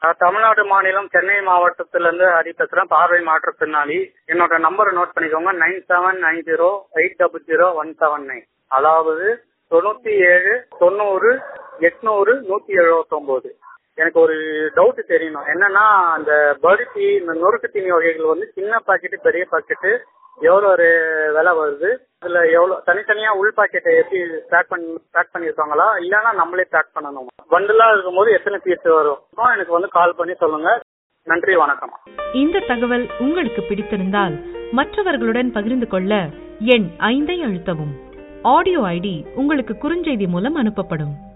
நான் தமிழ்நாடு மாநிலம் சென்னை மாவட்டத்துல இருந்து ஹரி பேசுறேன் பார்வை மாற்றுத்திறனாளி என்னோட நம்பரை நோட் பண்ணிக்கோங்க nine seven nine zero eight double zero one seven nine அதாவது தொண்ணூத்தி ஏழு தொண்ணூறு எட்நூறு நூத்தி எழுபத்தி ஒன்பது எனக்கு ஒரு டவுட் தெரியணும் என்னன்னா அந்த பருத்தி இந்த நொறுக்கு தீனி வகைகள் வந்து சின்ன பாக்கெட்டு பெரிய பாக்கெட்டு எவ்வளோ ஒரு விலை வருது அதுல எவ்வளோ தனித்தனியா உள் பாக்கெட்டை எப்படி பேக் பண்ணி பேக் பண்ணியிருக்காங்களா இல்லைன்னா நம்மளே பேக் பண்ணணும் பண்டலா இருக்கும்போது எத்தனை பீஸ் வரும் எனக்கு வந்து கால் பண்ணி சொல்லுங்க நன்றி வணக்கம் இந்த தகவல் உங்களுக்கு பிடித்திருந்தால் மற்றவர்களுடன் பகிர்ந்து கொள்ள எண் ஐந்தை அழுத்தவும் ஆடியோ ஐடி உங்களுக்கு குறுஞ்செய்தி மூலம் அனுப்பப்படும்